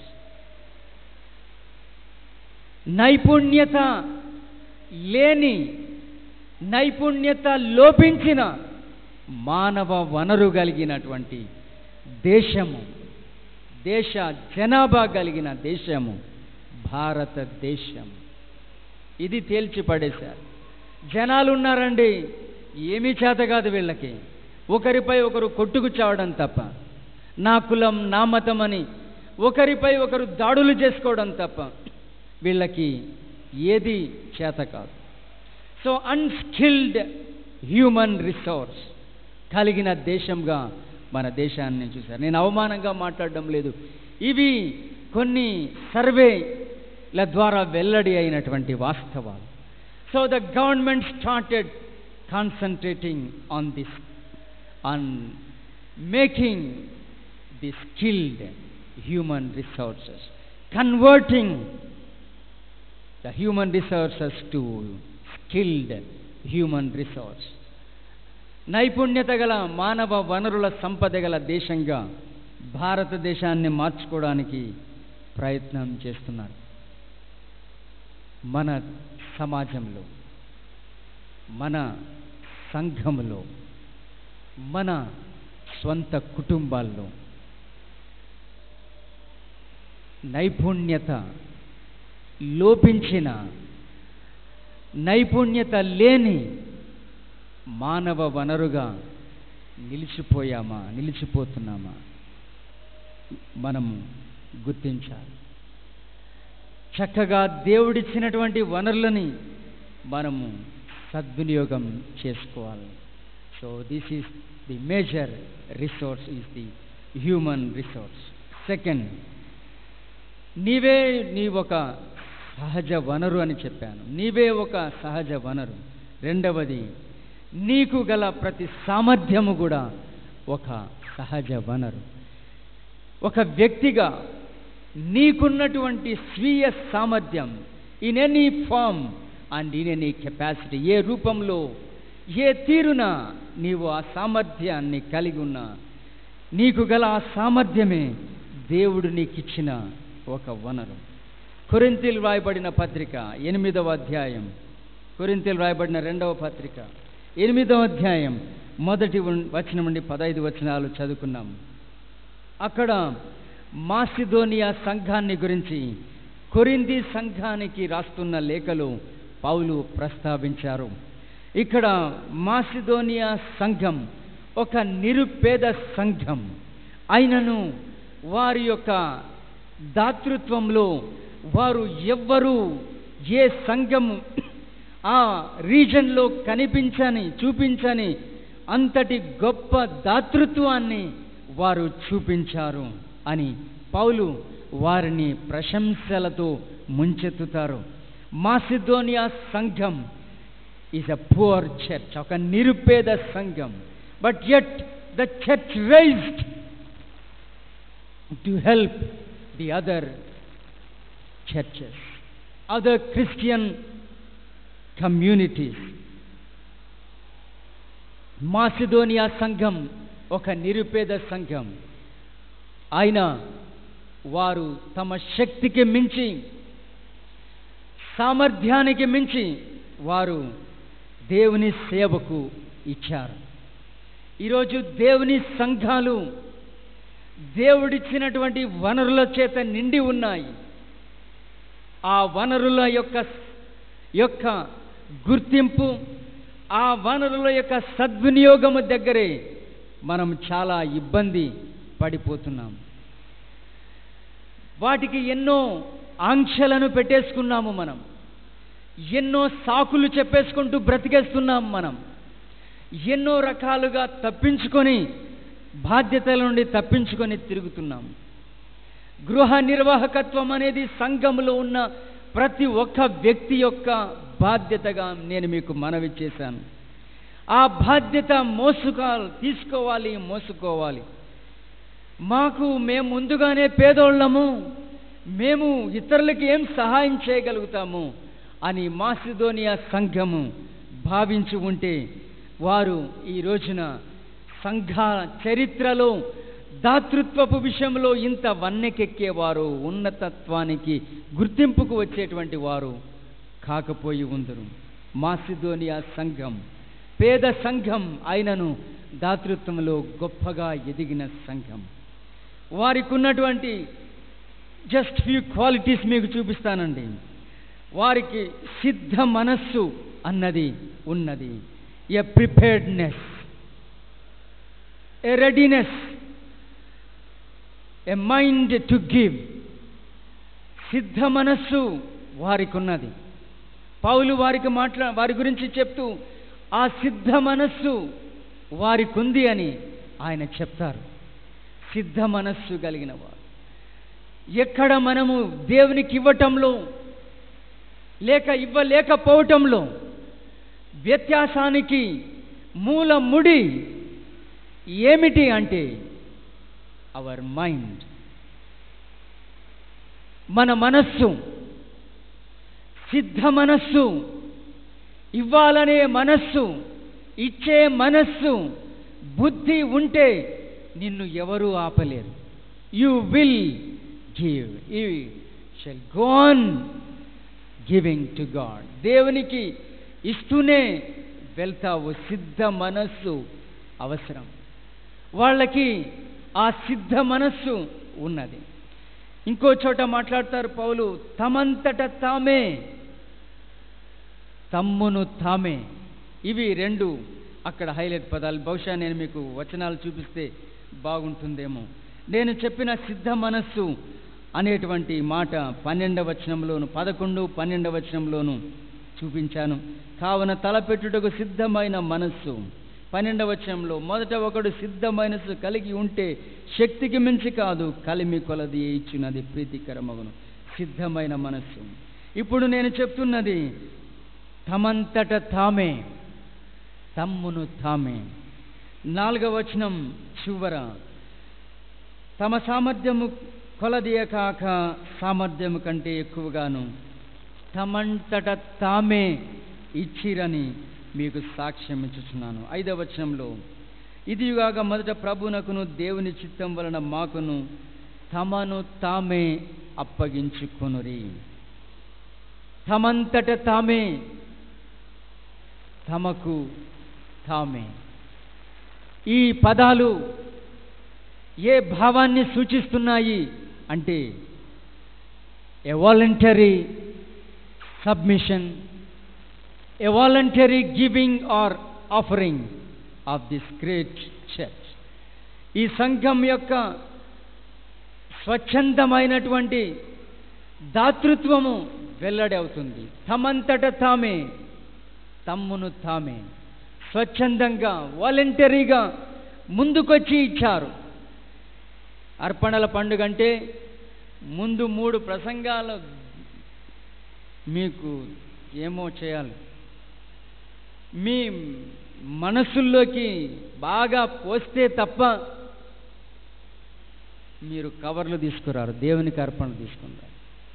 నైపుణ్యత లేని నైపుణ్యత లోపించిన మానవ వనరు కలిగినటువంటి దేశము దేశ జనాభా కలిగిన దేశము భారతదేశం ఇది తేల్చి పడేశారు జనాలు ఉన్నారండి ఏమీ చేత కాదు వీళ్ళకి ఒకరిపై ఒకరు కొట్టుకు చావడం తప్ప నా కులం నా మతం అని ఒకరిపై ఒకరు దాడులు చేసుకోవడం తప్ప వీళ్ళకి ఏది చేత కాదు సో అన్స్కిల్డ్ హ్యూమన్ రిసోర్స్ కలిగిన దేశంగా మన దేశాన్ని చూశారు నేను అవమానంగా మాట్లాడడం లేదు ఇవి కొన్ని సర్వేల ద్వారా వెల్లడి అయినటువంటి వాస్తవాలు so the government started concentrating on this on making the skilled human resources converting the human resources to skilled human resource నైపుణ్యత గల మానవ వనరుల సంపద గల దేశంగా భారతదేశాన్ని మార్చుకోవడానికి ప్రయత్నం చేస్తున్నారు మన సమాజంలో మన సంఘంలో మన స్వంత కుటుంబాల్లో నైపుణ్యత లోపించిన నైపుణ్యత లేని మానవ వనరుగా నిలిచిపోయామా నిలిచిపోతున్నామా మనము గుర్తించాలి చక్కగా దేవుడిచ్చినటువంటి వనరులని మనము సద్వినియోగం చేసుకోవాలి so this is the major resource is the human resource second నీవే నీ ఒక సహజ వనరు అని చెప్పాను నీవే ఒక సహజ వనరు రెండవది నీకు గల ప్రతి సామర్థ్యము కూడా ఒక సహజ వనరు ఒక వ్యక్తిగా నీకున్నటువంటి స్వీయ సామర్థ్యం in any form and in any capacity ఏ రూపంలో ఏ తీరున నీవు ఆ సామర్థ్యాన్ని కలిగి ఉన్నా నీకు గల ఆ సామర్థ్యమే దేవుడు నీకు ఇచ్చిన ఒక వనరు కొరింతీలు రాయబడిన పత్రిక ఎనిమిదవ అధ్యాయం కొరింతీలు రాయబడిన రెండవ పత్రిక ఎనిమిదవ అధ్యాయం మొదటి ఉన్- వచనం నుండి పదహైదు వచనాలు చదువుకున్నాం అక్కడ మాసిదోనియా సంఘాన్ని గురించి కొరింది సంఘానికి రాస్తున్న లేఖలు పౌలు ప్రస్తావించారు ఇక్కడ మాసిదోనియా సంఘం ఒక నిరుపేద సంఘం అయినను వారి యొక్క దాతృత్వంలో వారు ఎవ్వరూ ఏ సంఘము ఆ రీజన్లో కనిపించని చూపించని అంతటి గొప్ప దాతృత్వాన్ని వారు చూపించారు అని పౌలు వారిని ప్రశంసలతో ముంచెత్తుతారు మాసిదోనియా సంఘం ఈజ్ అ పువర్ చర్చ్ ఒక నిరుపేద సంఘం but yet the church raised to help the other churches, other Christian communities. Macedonia సంఘం ఒక నిరుపేద సంఘం ఆయన వారు తమ శక్తికి మించి సామర్థ్యానికి మించి వారు దేవుని సేవకు ఇచ్చారు ఈరోజు దేవుని సంఘాలు దేవుడిచ్చినటువంటి వనరుల చేత నిండి ఉన్నాయి ఆ వనరుల యొక్క యొక్క గుర్తింపు ఆ వనరుల యొక్క సద్వినియోగము దగ్గరే మనం చాలా ఇబ్బంది పడిపోతున్నాం వాటికి ఎన్నో ఆంక్షలను పెట్టేసుకున్నాము మనం ఎన్నో సాకులు చెప్పేసుకుంటూ బ్రతికేస్తున్నాం మనం ఎన్నో రకాలుగా తప్పించుకొని బాధ్యతల నుండి తప్పించుకొని తిరుగుతున్నాం గృహ నిర్వాహకత్వం అనేది సంఘంలో ఉన్న ప్రతి ఒక్క వ్యక్తి యొక్క బాధ్యతగా నేను మీకు మనవి చేశాను ఆ బాధ్యత మోసుకోవాలి తీసుకోవాలి మోసుకోవాలి మాకు మేము ముందుగానే పేదోళ్ళము మేము ఇతరులకి ఏం సహాయం చేయగలుగుతాము అని మాసిదోనియా సంఘము భావించి ఉంటే వారు ఈ రోజున సంఘ చరిత్రలో దాతృత్వపు విషయంలో ఇంత వన్నెకెక్కేవారు ఉన్నతత్వానికి గుర్తింపుకు వచ్చేటువంటి వారు కాకపోయి ఉందరు మాసిదోనియా సంఘం పేద సంఘం అయినను దాతృత్వంలో గొప్పగా ఎదిగిన సంఘం వారికి ఉన్నటువంటి జస్ట్ ఫ్యూ క్వాలిటీస్ మీకు చూపిస్తానండి వారికి సిద్ధ మనస్సు అన్నది ఉన్నది a preparedness a readiness a mind to give సిద్ధ మనస్సు వారికి ఉన్నది పౌలు వారికి మాట్లా వారి గురించి చెప్తూ ఆ సిద్ధ మనస్సు వారికి ఉంది అని ఆయన చెప్తారు సిద్ధ మనస్సు కలిగిన వారు ఎక్కడ మనము దేవునికి ఇవ్వటంలో లేక ఇవ్వలేకపోవటంలో వ్యత్యాసానికి మూల ముడి ఏమిటి అంటే అవర్ మైండ్ మన మనస్సు సిద్ధ మనస్సు ఇవ్వాలనే మనస్సు ఇచ్చే మనస్సు బుద్ధి ఉంటే నిన్ను ఎవరూ ఆపలేరు you will give you shall go on giving to God దేవునికి ఇస్తూనే వెళ్తావు సిద్ధ మనస్సు అవసరం వాళ్ళకి ఆ సిద్ధ మనస్సు ఉన్నది ఇంకో చోట మాట్లాడతారు పౌలు తమంతట తామే తమ్మును తామే ఇవి రెండు అక్కడ హైలైట్ పదాలు బహుశా నేను మీకు వచనాలు చూపిస్తే బాగుంటుందేమో నేను చెప్పిన సిద్ధ మనస్సు అనేటువంటి మాట పన్నెండవ వచనంలోను పదకొండు పన్నెండవ వచనంలోను చూపించాను కావున తలపెట్టుటకు సిద్ధమైన మనస్సు పన్నెండవ వచనంలో మొదట ఒకడు సిద్ధ మనసు కలిగి ఉంటే శక్తికి మించి కాదు కలిమి కొలది ఇచ్చినది ప్రీతికరమగును సిద్ధమైన మనస్సు ఇప్పుడు నేను చెప్తున్నది తమంతట తామే తమ్మును తామే నాలుగవ వచనం చివర తమ సామర్థ్యము కొలదియ కాక సామర్థ్యము కంటే ఎక్కువగాను తమంతట తామే ఇచ్చిరని మీకు సాక్ష్యం ఇచ్చుచున్నాను ఐదవ వచనంలో ఇదిగాక మొదట ప్రభునకును దేవుని చిత్తం వలన మాకును తమను తామే అప్పగించుకొనురి తమంతట తామే తమకు తామే ఈ పదాలు ఏ భావాన్ని సూచిస్తున్నాయి అంటే a voluntary submission a voluntary giving or offering of this great church ఈ సంఘం యొక్క స్వచ్ఛందమైనటువంటి దాతృత్వము వెల్లడి అవుతుంది తమంతట తామే తమ్మును తామే స్వచ్ఛందంగా వాలంటరీగా ముందుకొచ్చి ఇచ్చారు అర్పణల పండుగ అంటే ముందు మూడు ప్రసంగాలు మీకు ఏమో చేయాలి మీ మనసుల్లోకి బాగా పోస్తే తప్ప మీరు కవర్లు తీసుకురారు దేవునికి అర్పణ తీసుకుంటారు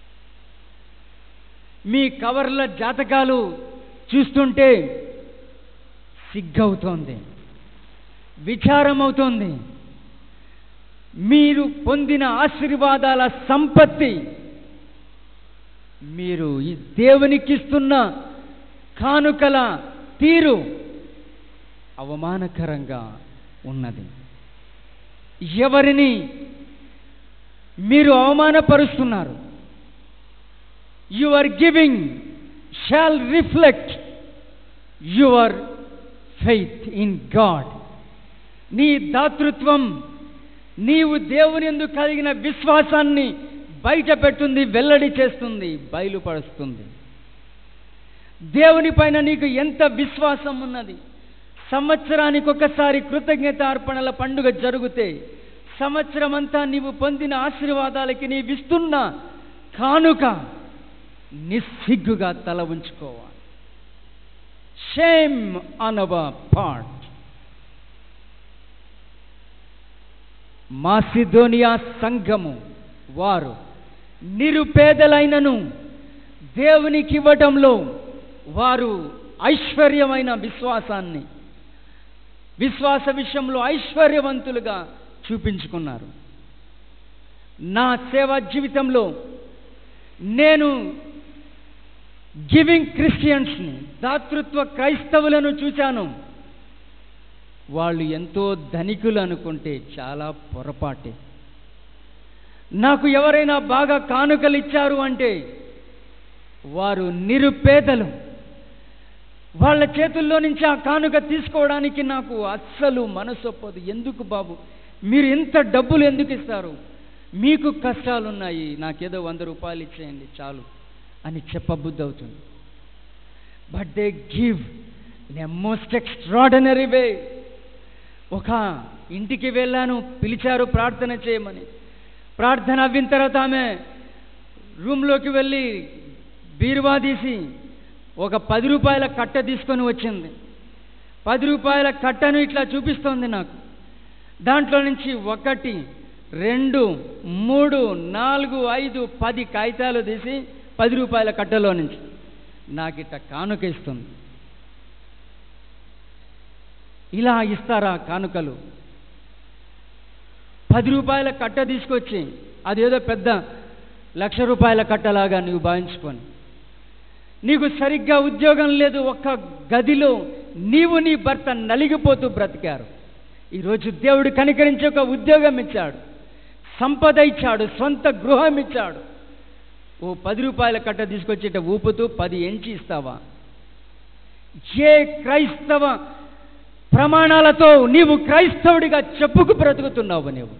మీ కవర్ల జాతకాలు చూస్తుంటే సిగ్గవుతోంది విచారం అవుతోంది మీరు పొందిన ఆశీర్వాదాల సంపత్తి మీరు ఈ దేవునికిస్తున్న కానుకల తీరు అవమానకరంగా ఉన్నది ఎవరిని మీరు అవమానపరుస్తున్నారు your giving shall reflect your faith in God నీ దాతృత్వం నీవు దేవుని ఎందుకు కలిగిన విశ్వాసాన్ని బయట పెడుతుంది వెల్లడి చేస్తుంది బయలుపరుస్తుంది దేవుని పైన నీకు ఎంత విశ్వాసం ఉన్నది సంవత్సరానికి ఒకసారి కృతజ్ఞత అర్పణల పండుగ జరిగితే సంవత్సరం అంతా నీవు పొందిన ఆశీర్వాదాలకి నీవిస్తున్న కానుక నిస్సిగ్గుగా తల ఉంచుకోవాలి shame on our part Macedonia సంఘము వారు నిరుపేదలైనను దేవునికి ఇవ్వటంలో వారు ఐశ్వర్యమైన విశ్వాసాన్ని విశ్వాస విషయంలో ఐశ్వర్యవంతులుగా చూపించుకున్నారు నా సేవా జీవితంలో నేను గివింగ్ క్రిస్టియన్స్ని దాతృత్వ క్రైస్తవులను చూశాను వాళ్ళు ఎంతో ధనికులు అనుకుంటే చాలా పొరపాటే నాకు ఎవరైనా బాగా కానుకలు ఇచ్చారు అంటే వారు నిరుపేదలు వాళ్ళ చేతుల్లో నుంచి ఆ కానుక తీసుకోవడానికి నాకు అస్సలు మనసొప్పదు ఎందుకు బాబు మీరు ఇంత డబ్బులు ఎందుకు ఇస్తారు మీకు కష్టాలున్నాయి నాకేదో వంద రూపాయలు ఇచ్చేయండి చాలు అని చెప్పబుద్ధి అవుతుంది but they give in a most extraordinary way ఒక ఇంటికి వెళ్ళాను పిలిచారు ప్రార్థన చేయమని ప్రార్థన అవ్విన తర్వాత ఆమె రూమ్లోకి వెళ్ళి బీరువా తీసి ఒక పది రూపాయల కట్ట తీసుకొని వచ్చింది పది రూపాయల కట్టను ఇట్లా చూపిస్తోంది నాకు దాంట్లో నుంచి ఒకటి రెండు మూడు నాలుగు ఐదు పది కాగితాలు తీసి పది రూపాయల కట్టలో నుంచి నాకు ఇట్ట కానుక ఇస్తుంది ఇలా ఇస్తారా కానుకలు పది రూపాయల కట్ట తీసుకొచ్చి అదేదో పెద్ద లక్ష రూపాయల కట్టలాగా నీవు భావించుకొని నీకు సరిగ్గా ఉద్యోగం లేదు ఒక్క గదిలో నీవు నీ భర్త నలిగిపోతూ బ్రతికారు ఈరోజు దేవుడు కనికరించి ఒక ఉద్యోగం ఇచ్చాడు సంపద ఇచ్చాడు సొంత గృహం ఇచ్చాడు ఓ పది రూపాయల కట్ట తీసుకొచ్చేట ఊపుతూ పది ఎంచి ఇస్తావా ఏ క్రైస్తవ ప్రమాణాలతో నీవు క్రైస్తవుడిగా చెప్పుకు బ్రతుకుతున్నావు నీవు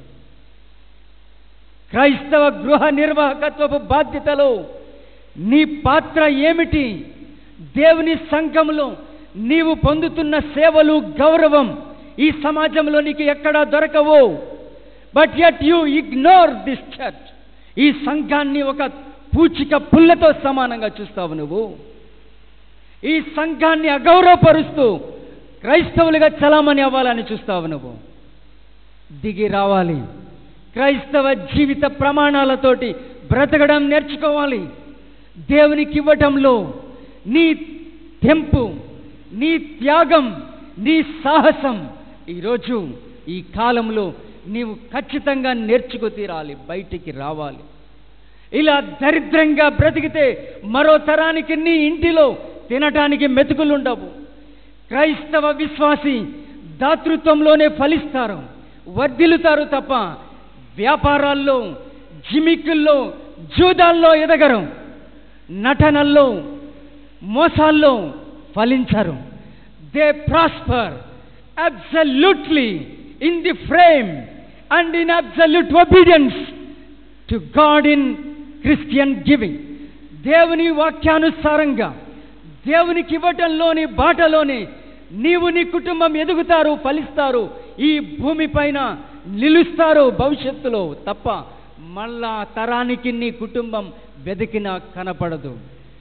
క్రైస్తవ గృహ నిర్వాహకత్వపు బాధ్యతలో నీ పాత్ర ఏమిటి దేవుని సంఘంలో నీవు పొందుతున్న సేవలు గౌరవం ఈ సమాజంలో నీకు ఎక్కడా దొరకవు but yet you ignore this church ఈ సంఘాన్ని ఒక పూచిక పుల్లతో సమానంగా చూస్తావు నువ్వు ఈ సంఘాన్ని అగౌరవపరుస్తూ క్రైస్తవులుగా చలామణి అవ్వాలని చూస్తావు నువ్వు దిగి రావాలి క్రైస్తవ జీవిత ప్రమాణాలతోటి బ్రతకడం నేర్చుకోవాలి దేవునికి ఇవ్వటంలో నీ తెంపు నీ త్యాగం నీ సాహసం ఈరోజు ఈ కాలంలో నీవు ఖచ్చితంగా నేర్చుకు తీరాలి బయటికి రావాలి ఇలా దరిద్రంగా బ్రతికితే మరో తరానికి నీ ఇంటిలో తినటానికి మెతుకులుండవు క్రైస్తవ విశ్వాసి దాతృత్వంలోనే ఫలిస్తారు వర్ధిల్లుతారు తప్ప వ్యాపారాల్లో జిమిక్కుల్లో జూదాల్లో ఎదగరు నటనల్లో మోసాల్లో ఫలించరు they prosper absolutely in the frame and in absolute obedience to God in Christian giving దేవుని వాక్యానుసారంగా దేవునికి ఇవ్వటంలోని బాటలోని నీవు నీ కుటుంబం ఎదుగుతారు ఫలిస్తారు ఈ భూమిపైన నిలుస్తారు భవిష్యత్తులో తప్ప మళ్ళా తరానికి నీ కుటుంబం వెతికినా కనపడదు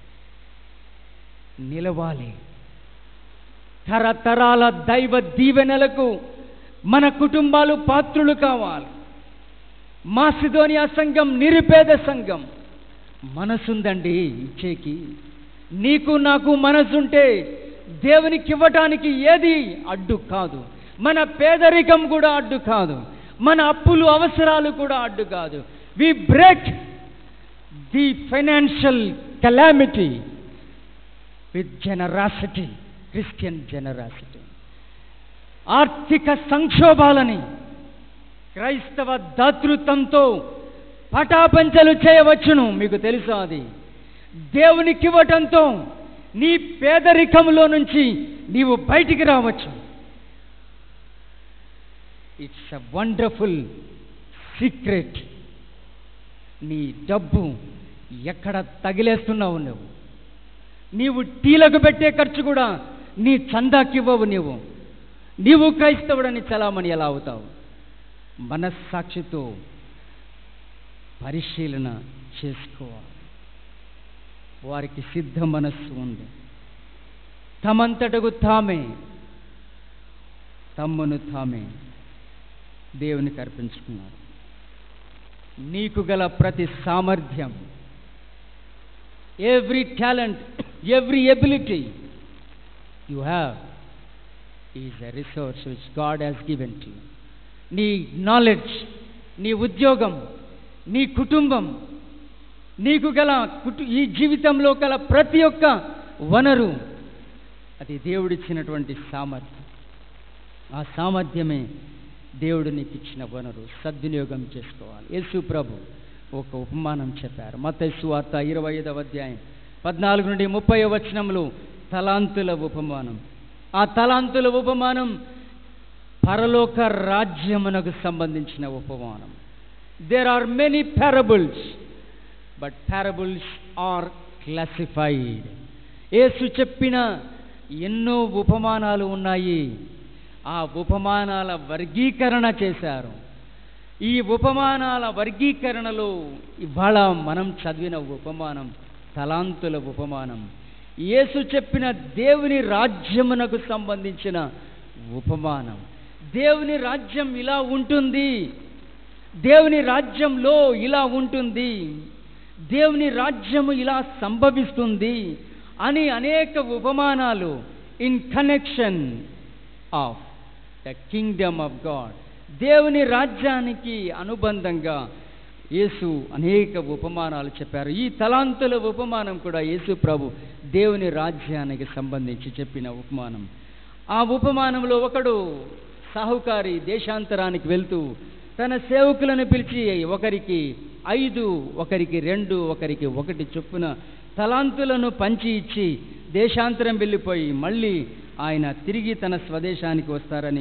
నిలవాలి తరతరాల దైవ దీవెనలకు మన కుటుంబాలు పాత్రులు కావాలి మాసిదోనియా సంఘం నిరుపేద సంఘం మనసుందండి ఇచ్చేకి నీకు నాకు మనసుంటే దేవునికి ఇవ్వటానికి ఏది అడ్డు కాదు మన పేదరికం కూడా అడ్డు కాదు మన అప్పులు అవసరాలు కూడా అడ్డు కాదు we break the financial calamity with generosity Christian generosity ఆర్థిక సంక్షోభాలని క్రైస్తవ దాతృత్వంతో పటాపంచలు చేయవచ్చును మీకు తెలుసా అది దేవునికి ఇవ్వటంతో నీ పేదరికంలో నుంచి నీవు బయటికి రావచ్చు ఇట్స్ అ వండర్ఫుల్ సీక్రెట్ నీ డబ్బు ఎక్కడ తగిలేస్తున్నావు నువ్వు నీవు టీలకు పెట్టే ఖర్చు కూడా నీ చందాకివ్వవు నీవు నీవు క్రైస్తవుడని చలామణి ఎలా అవుతావు మనస్సాక్షితో పరిశీలన చేసుకోవాలి వారికి సిద్ధ మనస్సు ఉంది తమంతటకు తామే తమ్మును తామే దేవునికి అర్పించుకున్నారు నీకు గల ప్రతి సామర్థ్యం every talent every ability you have is a resource which God has given to నీ నాలెడ్జ్ నీ ఉద్యోగం నీ కుటుంబం నీకు గల కుటు ఈ జీవితంలో గల ప్రతి ఒక్క వనరు అది దేవుడిచ్చినటువంటి సామర్థ్యం ఆ సామర్థ్యమే దేవుడు నీకు ఇచ్చిన వనరు సద్వినియోగం చేసుకోవాలి యేసు ప్రభు ఒక ఉపమానం చెప్పారు మతైసు వార్త ఇరవై ఐదవ అధ్యాయం పద్నాలుగు నుండి ముప్పై వచనంలో తలాంతుల ఉపమానం ఆ తలాంతుల ఉపమానం పరలోక రాజ్యమునకు సంబంధించిన ఉపమానం there are many parables but parables are classified యేసు చెప్పిన ఎన్నో ఉపమానాలు ఉన్నాయి ఆ ఉపమానాల వర్గీకరణ చేశారు ఈ ఉపమానాల వర్గీకరణలో ఇవాళ మనం చదివిన ఉపమానం తలాంతుల ఉపమానం యేసు చెప్పిన దేవుని రాజ్యమునకు సంబంధించిన ఉపమానం దేవుని రాజ్యం ఇలా ఉంటుంది దేవుని రాజ్యంలో ఇలా ఉంటుంది దేవుని రాజ్యము ఇలా సంభవిస్తుంది అని అనేక ఉపమానాలు in connection of the kingdom of God దేవుని రాజ్యానికి అనుబంధంగా యేసు అనేక ఉపమానాలు చెప్పారు ఈ తలాంతుల ఉపమానం కూడా యేసు ప్రభు దేవుని రాజ్యానికి సంబంధించి చెప్పిన ఉపమానం ఆ ఉపమానంలో ఒకడు సాహుకారి దేశాంతరానికి వెళ్తూ తన సేవకులను పిలిచి ఒకరికి ఐదు ఒకరికి రెండు ఒకరికి ఒకటి చొప్పున తలాంతులను పంచి ఇచ్చి దేశాంతరం వెళ్ళిపోయి మళ్ళీ ఆయన తిరిగి తన స్వదేశానికి వస్తారని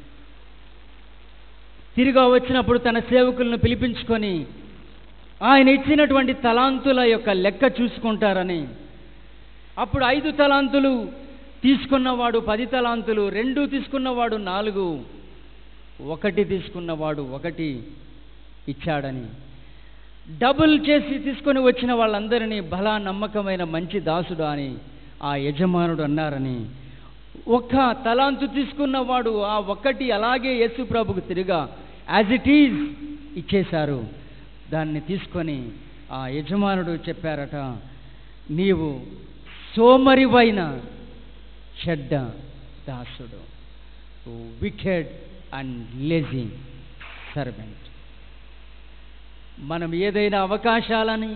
తిరిగా వచ్చినప్పుడు తన సేవకులను పిలిపించుకొని ఆయన ఇచ్చినటువంటి తలాంతుల యొక్క లెక్క చూసుకుంటారని అప్పుడు ఐదు తలాంతులు తీసుకున్నవాడు పది తలాంతులు రెండు తీసుకున్నవాడు నాలుగు ఒకటి తీసుకున్నవాడు ఒకటి ఇచ్చాడని డబుల్ చేసి తీసుకొని వచ్చిన వాళ్ళందరినీ బలా నమ్మకమైన మంచి దాసుడు అని ఆ యజమానుడు అన్నారని ఒక్క తలాంతు తీసుకున్నవాడు ఆ ఒక్కటి అలాగే యేసు ప్రభుకు తిరిగా యాజ్ ఇట్ ఈజ్ ఇచ్చేశారు దాన్ని తీసుకొని ఆ యజమానుడు చెప్పారట నీవు సోమరివైన చెడ్డ దాసుడు వికెడ్ అండ్ లేజీ సర్వెంట్ మనం ఏదైనా అవకాశాలని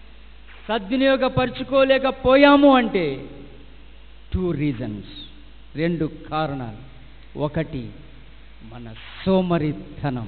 సద్వినియోగపరుచుకోలేకపోయాము అంటే టూ రీజన్స్ రెండు కారణాలు ఒకటి మన సోమరితనం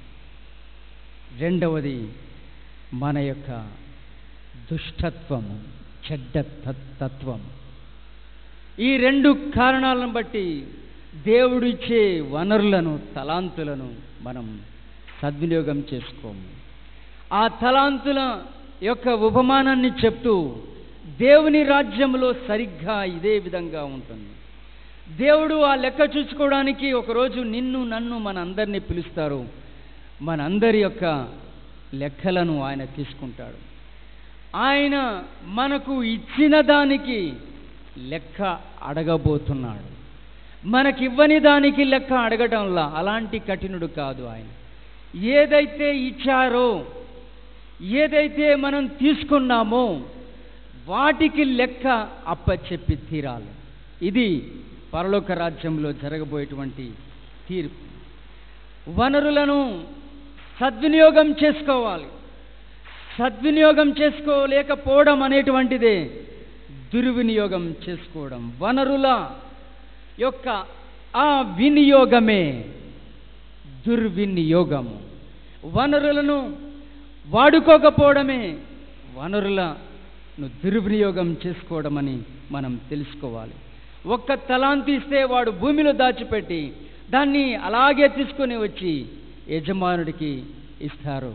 రెండవది మన యొక్క దుష్టత్వము చెడ్డ తత్- తత్వం ఈ రెండు కారణాలను బట్టి దేవుడు ఇచ్చే వనరులను తలాంతులను మనం సద్వినియోగం చేసుకోము ఆ తలాంతుల యొక్క ఉపమానాన్ని చెప్తూ దేవుని రాజ్యంలో సరిగ్గా ఇదే విధంగా ఉంటుంది దేవుడు ఆ లెక్క చూసుకోవడానికి ఒకరోజు నిన్ను నన్ను మన అందరినీ పిలుస్తారు మనందరి యొక్క లెక్కలను ఆయన తీసుకుంటాడు ఆయన మనకు ఇచ్చిన దానికి లెక్క అడగబోతున్నాడు మనకివ్వని దానికి లెక్క అడగటంలా అలాంటి కఠినుడు కాదు ఆయన ఏదైతే ఇచ్చారో ఏదైతే మనం తీసుకున్నామో వాటికి లెక్క అప్పచెప్పి తీరాలి ఇది పరలోక రాజ్యంలో జరగబోయేటువంటి తీర్పు వనరులను సద్వినియోగం చేసుకోవాలి సద్వినియోగం చేసుకోలేకపోవడం అనేటువంటిదే దుర్వినియోగం చేసుకోవడం వనరుల యొక్క ఆ వినియోగమే దుర్వినియోగము వనరులను వాడుకోకపోవడమే వనరులను దుర్వినియోగం చేసుకోవడమని మనం తెలుసుకోవాలి ఒక్క తలాంతి ఇస్తే వాడు భూమిలో దాచిపెట్టి దాన్ని అలాగే తీసుకొని వచ్చి యజమానుడికి ఇస్తారు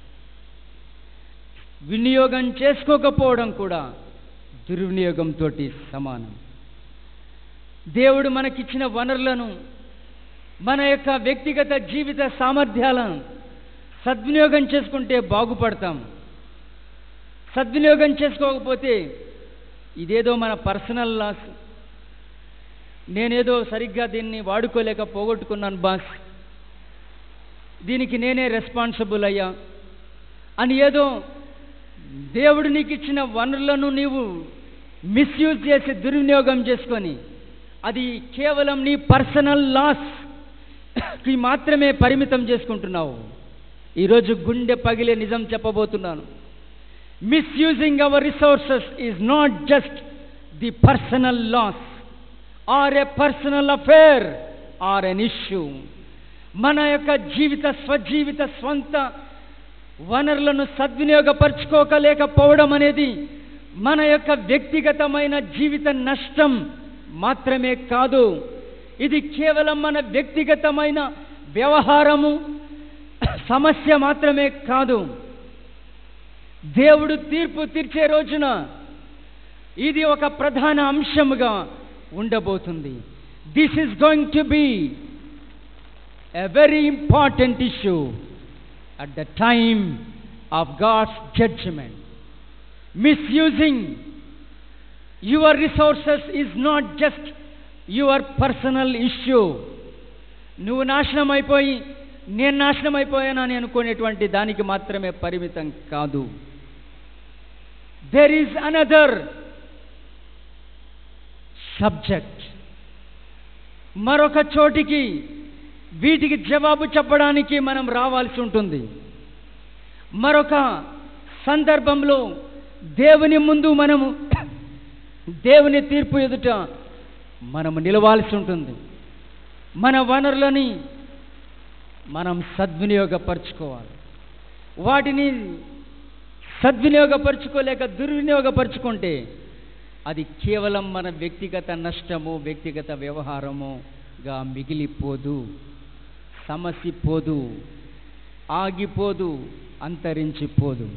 వినియోగం చేసుకోకపోవడం కూడా దుర్వినియోగంతో సమానం దేవుడు మనకిచ్చిన వనరులను మన యొక్క వ్యక్తిగత జీవిత సామర్థ్యాలను సద్వినియోగం చేసుకుంటే బాగుపడతాం సద్వినియోగం చేసుకోకపోతే ఇదేదో మన పర్సనల్ లాస్ నేనేదో సరిగ్గా దీన్ని వాడుకోలేక పోగొట్టుకున్నాను బాస్ దీనికి నేనే రెస్పాన్సిబుల్ అయ్యా అని ఏదో దేవుడు నీకు ఇచ్చిన వనరులను నీవు మిస్యూజ్ చేసి దుర్వినియోగం చేసుకొని అది కేవలం నీ పర్సనల్ లాస్కి మాత్రమే పరిమితం చేసుకుంటున్నావు ఈరోజు గుండె పగిలే నిజం చెప్పబోతున్నాను misusing our resources is not just the personal loss or a personal affair or an issue మన యొక్క జీవిత స్వజీవిత స్వంత వనరులను సద్వినియోగపరచుకోకలేకపోవడం అనేది మన యొక్క వ్యక్తిగతమైన జీవిత నష్టం మాత్రమే కాదు ఇది కేవలం మన వ్యక్తిగతమైన వ్యవహారము సమస్య మాత్రమే కాదు దేవుడు తీర్పు తీర్చే రోజున ఇది ఒక ప్రధాన అంశముగా ఉండబోతుంది this is going to be a very important issue at the time of God's judgment. Misusing your resources is not just your personal issue. నువ్వు నాశనం అయిపోయి నేను నాశనం అయిపోయానని అనుకునేటువంటి దానికి మాత్రమే పరిమితం కాదు దెర్ ఈజ్ అనదర్ సబ్జెక్ట్ మరొక చోటికి వీటికి జవాబు చెప్పడానికి మనం రావాల్సి ఉంటుంది మరొక సందర్భంలో దేవుని ముందు మనము దేవుని తీర్పు ఎదుట మనము నిలవాల్సి ఉంటుంది మన వనరులని మనం సద్వినియోగపరచుకోవాలి వాటిని సద్వినియోగపరచుకోలేక దుర్వినియోగపరచుకుంటే అది కేవలం మన వ్యక్తిగత నష్టము వ్యక్తిగత వ్యవహారముగా మిగిలిపోదు సమసిపోదు ఆగిపోదు అంతరించిపోదు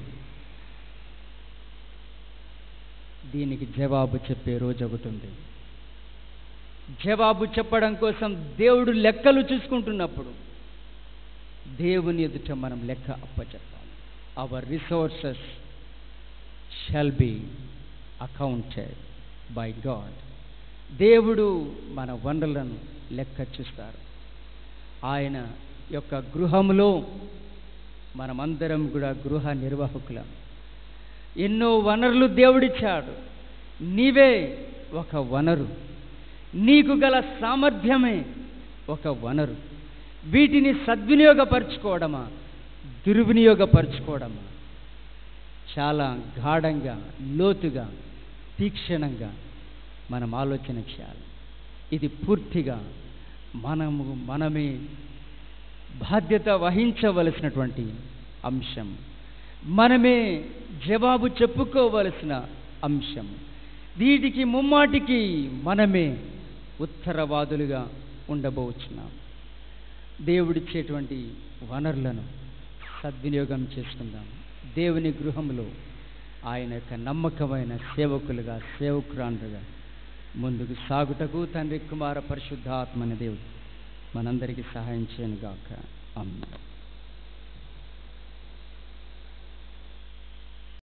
దీనికి జవాబు చెప్పే రోజు ఒకటి ఉంది జవాబు చెప్పడం కోసం దేవుడు లెక్కలు చూసుకుంటున్నప్పుడు దేవుని ఎదుట మనం లెక్క అప్పచెప్పాలి our resources shall be accounted by God దేవుడు మన వనరులను లెక్క చూస్తారు ఆయన యొక్క గృహములో మనమందరం కూడా గృహ నిర్వాహకులం ఎన్నో వనరులు దేవుడిచ్చాడు నీవే ఒక వనరు నీకు గల సామర్థ్యమే ఒక వనరు వీటిని సద్వినియోగపరచుకోవడమా దుర్వినియోగపరచుకోవడమా చాలా గాఢంగా లోతుగా తీక్షణంగా మనం ఆలోచన చేయాలి ఇది పూర్తిగా మనము మనమే బాధ్యత వహించవలసినటువంటి అంశం మనమే జవాబు చెప్పుకోవలసిన అంశం వీటికి ముమ్మాటికి మనమే ఉత్తరవాదులుగా ఉండబోచున్నాం దేవుడిచ్చేటువంటి వనరులను సద్వినియోగం చేసుకుందాం దేవుని గృహంలో ఆయన యొక్క నమ్మకమైన సేవకులుగా సేవకురాండ్రుగా ముందుకు సాగుటకు తండ్రి కుమార పరిశుద్ధాత్మని దేవుడు మనందరికీ సహాయం చేయను గాక అమ్మ